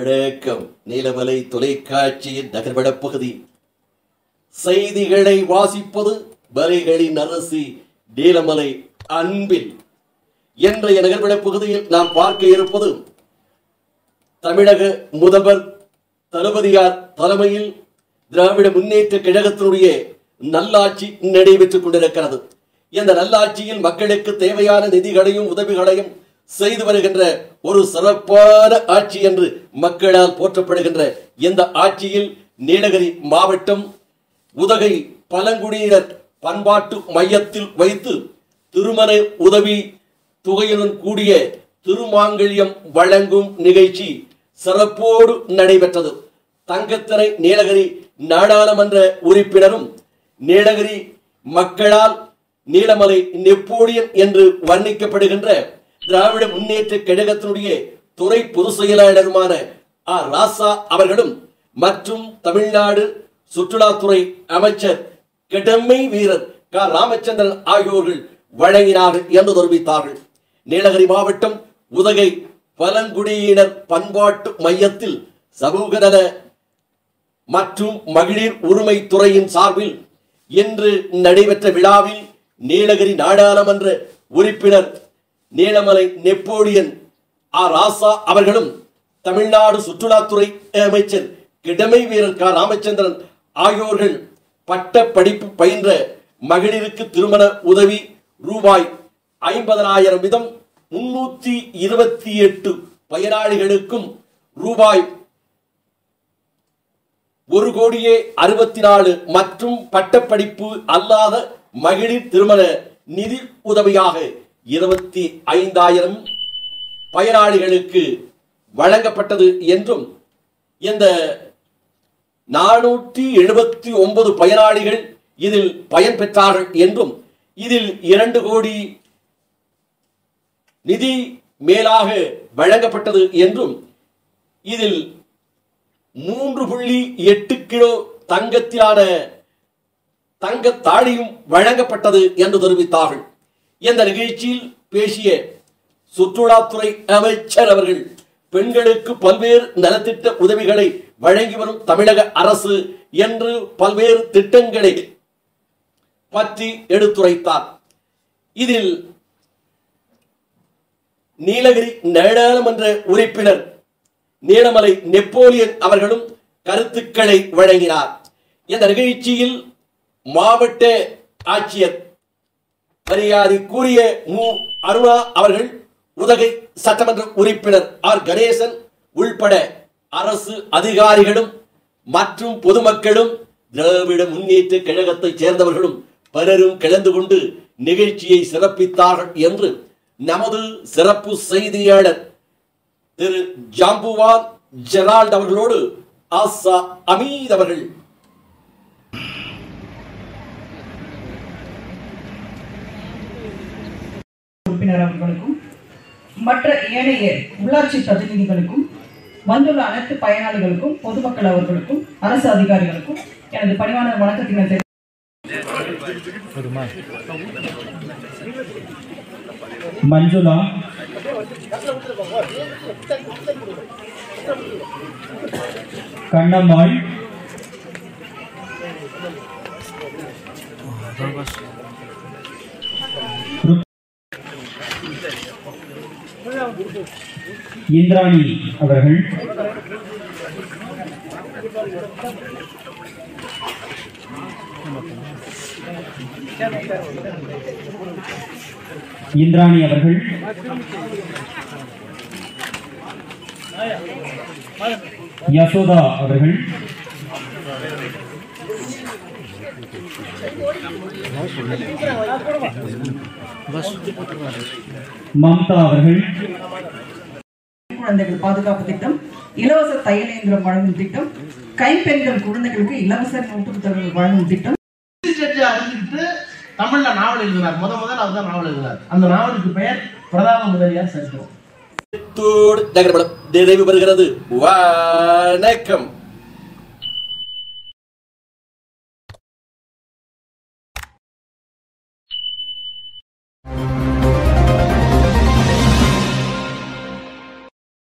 வணக்கம் நீலமலை தொலைக்காட்சியின் நகர்வடப் பகுதி செய்திகளை வாசிப்பது வலைகளின் அரசி நீலமலை அன்பில் இன்றைய நகர்வடப் பகுதியில் நாம் பார்க்க இருப்பது தமிழக முதல்வர் தளபதியார் தலைமையில் திராவிட முன்னேற்ற கழகத்தினுடைய நல்லாட்சி நடைபெற்றுக் கொண்டிருக்கிறது இந்த நல்லாட்சியில் மக்களுக்கு தேவையான நிதிகளையும் உதவிகளையும் செய்து வருகின்ற ஒரு சிறப்பான ஆட்சி என்று மக்களால் போற்றப்படுகின்ற இந்த ஆட்சியில் நீலகிரி மாவட்டம் உதகை பழங்குடியினர் பண்பாட்டு மையத்தில் வைத்து திருமண உதவி தொகையுடன் கூடிய திருமாங்கல்யம் வழங்கும் நிகழ்ச்சி சிறப்போடு நடைபெற்றது தங்கத்திரை நீலகிரி நாடாளுமன்ற உறுப்பினரும் நீலகிரி மக்களால் நீலமலை நெப்போலியன் என்று வர்ணிக்கப்படுகின்ற திராவிட முன்னேற்ற கழகத்தினுடைய துறை பொதுச் செயலாளருமான ஆ ராசா அவர்களும் மற்றும் தமிழ்நாடு சுற்றுலாத்துறை அமைச்சர் கடமை வீரர் க ராமச்சந்திரன் ஆகியோர்கள் வழங்கினார்கள் என்று தெரிவித்தார்கள் நீலகிரி மாவட்டம் உதகை பழங்குடியினர் பண்பாட்டு மையத்தில் சமூக நல மற்றும் மகளிர் உரிமை துறையின் சார்பில் இன்று நடைபெற்ற விழாவில் நீலகிரி நாடாளுமன்ற உறுப்பினர் நீலமலை நெப்போலியன் ஆர் ராசா அவர்களும் தமிழ்நாடு சுற்றுலாத்துறை அமைச்சர் கிடமை வீரர் க ராமச்சந்திரன் ஆகியோர்கள் பட்ட படிப்பு பயின்ற மகளிருக்கு திருமண உதவி ரூபாய் ஐம்பதனாயிரம் வீதம் முன்னூத்தி இருபத்தி எட்டு பயனாளிகளுக்கும் ரூபாய் ஒரு கோடியே அறுபத்தி நாலு மற்றும் பட்டப்படிப்பு அல்லாத மகளிர் திருமண நிதி உதவியாக இருபத்தி ஐந்தாயிரம் பயனாளிகளுக்கு வழங்கப்பட்டது என்றும் இந்த நானூற்றி எழுபத்தி ஒன்பது பயனாளிகள் இதில் பயன் பெற்றார்கள் என்றும் இதில் இரண்டு கோடி நிதி மேலாக வழங்கப்பட்டது என்றும் இதில் மூன்று புள்ளி எட்டு கிலோ தங்கத்திலான தங்க தாழியும் வழங்கப்பட்டது என்று தெரிவித்தார்கள் இந்த நிகழ்ச்சியில் பேசிய சுற்றுலாத்துறை அமைச்சர் அவர்கள் பெண்களுக்கு பல்வேறு நலத்திட்ட உதவிகளை வழங்கி வரும் தமிழக அரசு என்று பல்வேறு திட்டங்களை பற்றி எடுத்துரைத்தார் இதில் நீலகிரி நாடாளுமன்ற உறுப்பினர் நீலமலை நெப்போலியன் அவர்களும் கருத்துக்களை வழங்கினார் இந்த நிகழ்ச்சியில் மாவட்ட ஆட்சியர் மரியாதைக்குரிய மு அருணா அவர்கள் உதகை சட்டமன்ற உறுப்பினர் ஆர் கணேசன் உள்பட அரசு அதிகாரிகளும் மற்றும் பொதுமக்களும் திராவிட முன்னேற்ற கழகத்தைச் சேர்ந்தவர்களும் பலரும் கலந்து கொண்டு நிகழ்ச்சியை சிறப்பித்தார்கள் என்று நமது சிறப்பு செய்தியாளர் திரு ஜாம்புவான் ஜெரால்ட் அவர்களோடு ஆசா அமீத் அவர்கள் உறுப்பினர் அவர்களுக்கும் மற்ற ஏனைய உள்ளாட்சி பிரதிநிதிகளுக்கும் வந்துள்ள அனைத்து பயனாளிகளுக்கும் பொதுமக்கள் அவர்களுக்கும் அரசு அதிகாரிகளுக்கும் எனது பணிவான வணக்கத்தினை தெரிவித்துக் ಮಂಜುಳಾ ಕಣ್ಣಮ್ಮಾಳ್ ರುಕ್- இந்திராணி அவர்கள் இந்திராணி அவர்கள் யசோதா அவர்கள் மம்தா அவர்கள் குழந்தைகள் பாதுகாப்பு திட்டம் இலவச தையல் இயந்திரம் வழங்கும் திட்டம் கைப்பெண்கள் குழந்தைகளுக்கு இலவச நோட்டு புத்தகங்கள் வழங்கும் திட்டம் ஜட்ஜி அறிஞ்சுக்கிட்டு தமிழ்ல நாவல் எழுதினார் முத முதல்ல அவர் தான் நாவல் எழுதினார் அந்த நாவலுக்கு பெயர் பிரதான முதலியார் சரித்திரம் தோடு நகர்வலம் நிறைவு பெறுகிறது வணக்கம்